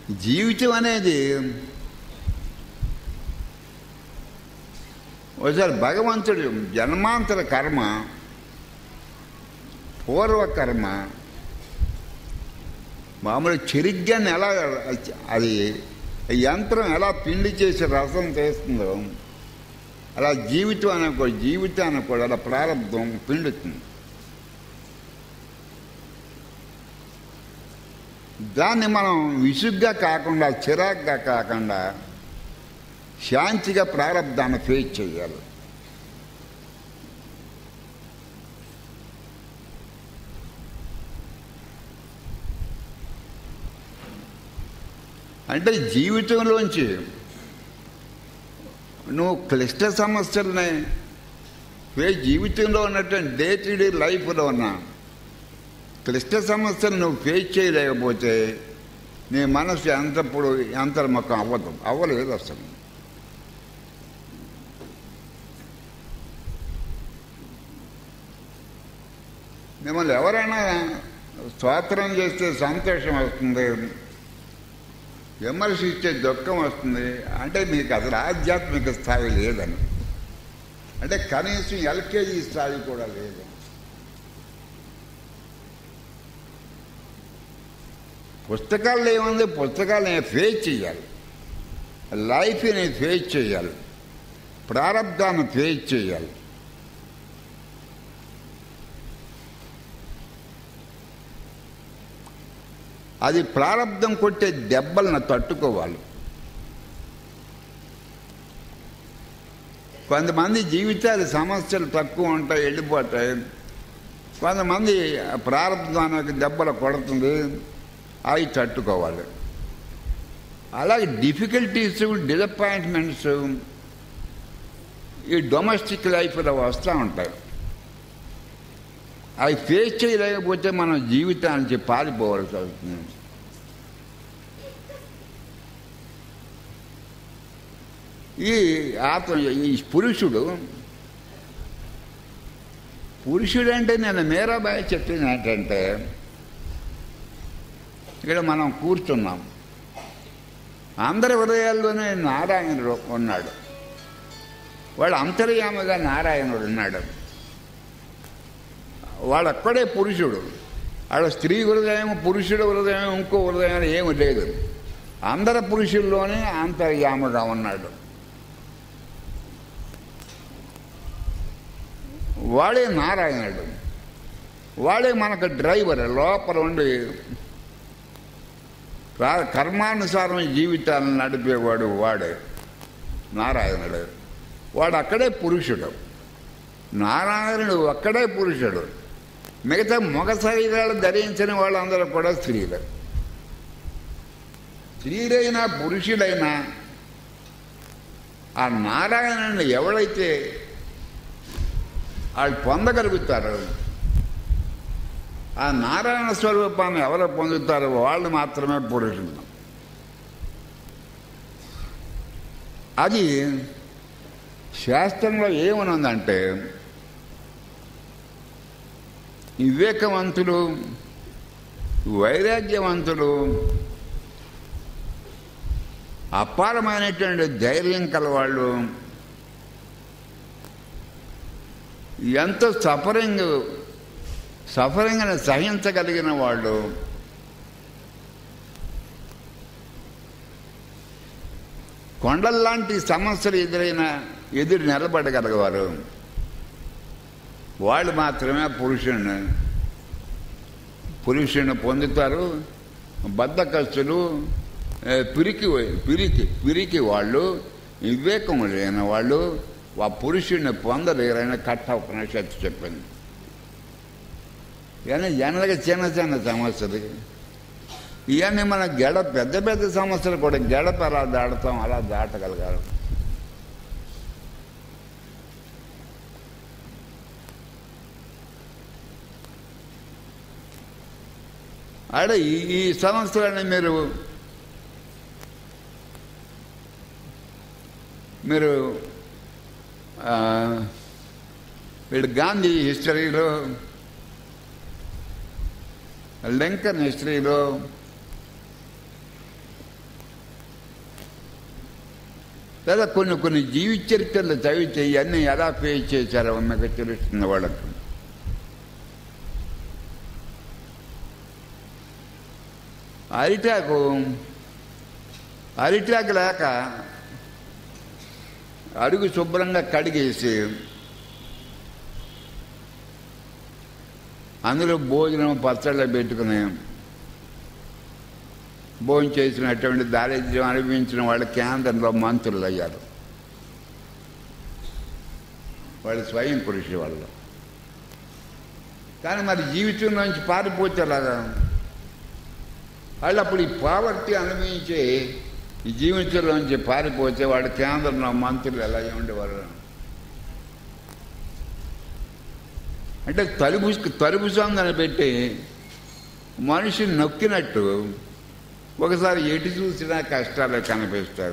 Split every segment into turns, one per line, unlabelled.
జీవితం అనేది ఒకసారి భగవంతుడు జన్మాంతర కర్మ పూర్వ కర్మ మామూలు చెరిగ్గాన్ని ఎలా అది యంత్రం ఎలా పిండి చేసి రసం చేస్తుందో అలా జీవితం అనే కూడా జీవితాన్ని కూడా అలా ప్రారంభం పిండుతుంది దాన్ని మనం విసుగ్గా కాకుండా చిరాగ్గా కాకుండా శాంతిగా ప్రారంధాన్ని ఫేస్ చేయాలి అంటే జీవితంలోంచి నువ్వు క్లిష్ట సమస్యలని ఫేస్ జీవితంలో ఉన్నటువంటి డే టు డే లైఫ్లో ఉన్న క్లిష్ట సమస్యలు నువ్వు ఫేస్ చేయలేకపోతే నీ మనసు ఎంతప్పుడు అంతర్ముఖం అవ్వదు అవ్వలేదు అసలు మిమ్మల్ని ఎవరైనా స్తోత్రం చేస్తే సంతోషం వస్తుంది విమర్శించే దుఃఖం వస్తుంది అంటే మీకు అసలు ఆధ్యాత్మిక స్థాయి లేదని అంటే కనీసం ఎల్కేజీ స్థాయి కూడా లేదు పుస్తకాల్లో ఏముంది పుస్తకాలు ఫేస్ చేయాలి లైఫ్ని ఫేస్ చేయాలి ప్రారంధాన్ని ఫేస్ చేయాలి అది ప్రారంధం కొట్టే దెబ్బలను తట్టుకోవాలి కొంతమంది జీవితాలు సమస్యలు తక్కువ ఉంటాయి వెళ్ళిపోతాయి కొంతమంది ప్రారంభానికి దెబ్బలు కొడుతుంది అవి తట్టుకోవాలి అలాగే డిఫికల్టీస్ డిసప్పాయింట్మెంట్స్ ఈ డొమెస్టిక్ లైఫ్లో వస్తూ ఉంటాయి అవి ఫేస్ చేయలేకపోతే మనం జీవితానికి పారిపోవాల్సి వస్తుంది ఈ ఆత్మ ఈ పురుషుడు పురుషుడు అంటే నేను మీరాబాయి చెప్పింది ఏంటంటే ఇక్కడ మనం కూర్చున్నాం అందరి హృదయాల్లోనే నారాయణుడు ఉన్నాడు వాడు అంతర్యామగా నారాయణుడు ఉన్నాడు వాడు అక్కడే పురుషుడు ఆడ స్త్రీ హృదయం పురుషుడు హృదయం ఇంకో హృదయం ఏమి లేదు అందరి పురుషుల్లోనే అంతర్యామగా ఉన్నాడు వాడే నారాయణుడు వాడే మనకు డ్రైవర్ లోపల ఉండి కర్మానుసారం జీవితాలను నడిపేవాడు వాడే నారాయణుడు వాడు అక్కడే పురుషుడు నారాయణుడు ఒక్కడే పురుషుడు మిగతా మగ శరీరాలు ధరించిన వాళ్ళందరూ కూడా స్త్రీలు స్త్రీలైనా పురుషుడైనా ఆ నారాయణుని ఎవడైతే వాళ్ళు పొందగలుగుతారు ఆ నారాయణ స్వరూపాన్ని ఎవరు పొందుతారో వాళ్ళు మాత్రమే పురుషులు అది శాస్త్రంలో ఏమనుందంటే వివేకవంతులు వైరాగ్యవంతులు అపారమైనటువంటి ధైర్యం కలవాళ్ళు ఎంతో సఫరింగ్ సఫరింగ్ని సహించగలిగిన వాళ్ళు కొండల్లాంటి సమస్యలు ఎదురైన ఎదురు నిలబడగలగవారు వాళ్ళు మాత్రమే పురుషుని పురుషుని పొందుతారు బద్ధకస్తులు పిరికి పిరికి పిరికి వాళ్ళు వివేకం లేని వాళ్ళు ఆ పురుషుడిని పొందలేరని కట్ట ఉపనిషత్తు చెప్పింది కానీ జనరల్గా చిన్న చిన్న సమస్యలు ఇవన్నీ మన గెడ పెద్ద పెద్ద సమస్యలు కూడా గడప అలా దాడతాం అలా దాటగలగాలి ఆడ ఈ ఈ సమస్యలని మీరు మీరు వీడు గాంధీ హిస్టరీలో లింకన్ హిస్టరీలో లేదా కొన్ని కొన్ని జీవిత చరిత్రలు చదివితే ఇవన్నీ ఎలా ఫేస్ చేశారో మీకు తెలుస్తుంది వాళ్ళకి అరిటాకు అరిటాకు లేక అడుగు శుభ్రంగా కడిగేసి అందులో భోజనం పచ్చళ్ళ పెట్టుకుని భోజనం చేసినటువంటి దారిద్ర్యం అనుభవించిన వాళ్ళ కేంద్రంలో మంత్రులు అయ్యారు వాళ్ళు స్వయం కృషి వాళ్ళు కానీ మరి జీవితంలోంచి పారిపోతే అలాగా వాళ్ళు అప్పుడు ఈ పావర్టీ అనుభవించి ఈ జీవితంలోంచి పారిపోతే వాడు కేంద్రంలో మంత్రులు ఎలా ఉండేవారు అంటే తలుపు తలుపు సందని పెట్టి మనిషిని నొక్కినట్టు ఒకసారి ఎటు చూసినా కష్టాలే కనిపిస్తాయి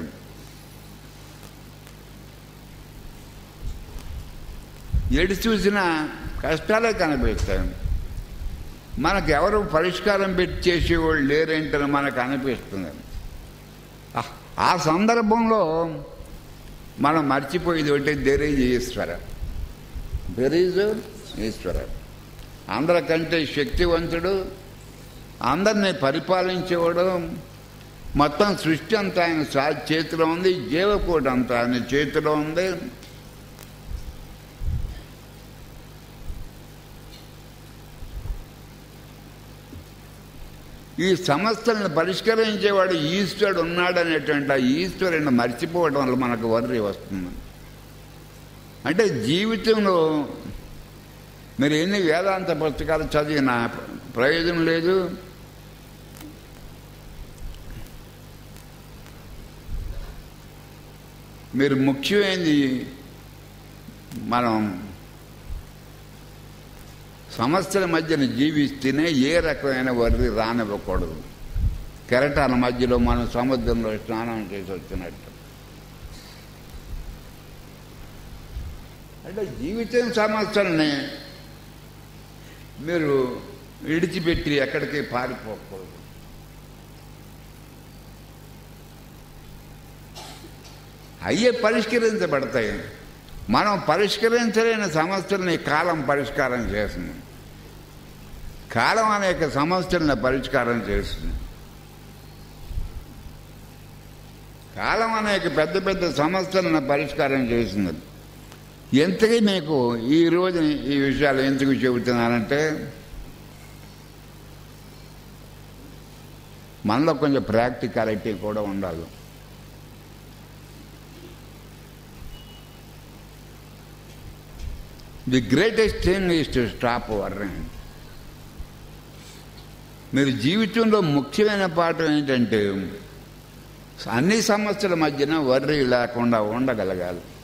ఎటు చూసినా కష్టాలే కనిపిస్తాయి మనకు ఎవరు పరిష్కారం పెట్టి చేసేవాళ్ళు లేరేంటని మనకు అనిపిస్తుంది ఆ- ఆ సందర్భంలో మనం మర్చిపోయేది ఒకటి there is Ishwara there is Ishwara అందరికంటే శక్తివంతుడు అందరినీ పరిపాలించేవాడు మొత్తం సృష్టి అంతా ఆయన సా- చేతిలో ఉంది జీవకోటి అంతా ఆయన చేతిలో ఉంది ఈ సమస్యలను పరిష్కరించేవాడు ఈశ్వరుడు ఉన్నాడనేటువంటి ఆ ఈశ్వరుని మర్చిపోవడం వల్ల మనకు వర్రి వస్తుంది అంటే జీవితంలో మీరు ఎన్ని వేదాంత పుస్తకాలు చదివినా ప్రయోజనం లేదు మీరు ముఖ్యమైనది మనం సమస్యల మధ్యన జీవిస్తేనే ఏ రకమైన వర్రి రానివ్వకూడదు కెరటాల మధ్యలో మనం సముద్రంలో స్నానం చేసి వచ్చినట్టు అంటే జీవితం సమస్యల్ని మీరు విడిచిపెట్టి ఎక్కడికి పారిపోకూడదు అయ్యే పరిష్కరించబడతాయి మనం పరిష్కరించలేని సమస్యల్ని కాలం పరిష్కారం చేస్తుంది కాలం అనేక సమస్యలను పరిష్కారం చేస్తుంది కాలం అనేక పెద్ద పెద్ద సమస్యలను పరిష్కారం చేస్తుంది ఎంతకీ మీకు ఈ రోజు ఈ విషయాలు ఎందుకు చెబుతున్నానంటే మనలో కొంచెం ప్రాక్టికాలిటీ కూడా ఉండాలి the greatest thing is to stop worrying మీరు జీవితంలో ముఖ్యమైన పాఠం ఏంటంటే అన్ని సమస్యల మధ్యన వర్రీ లేకుండా ఉండగలగాలి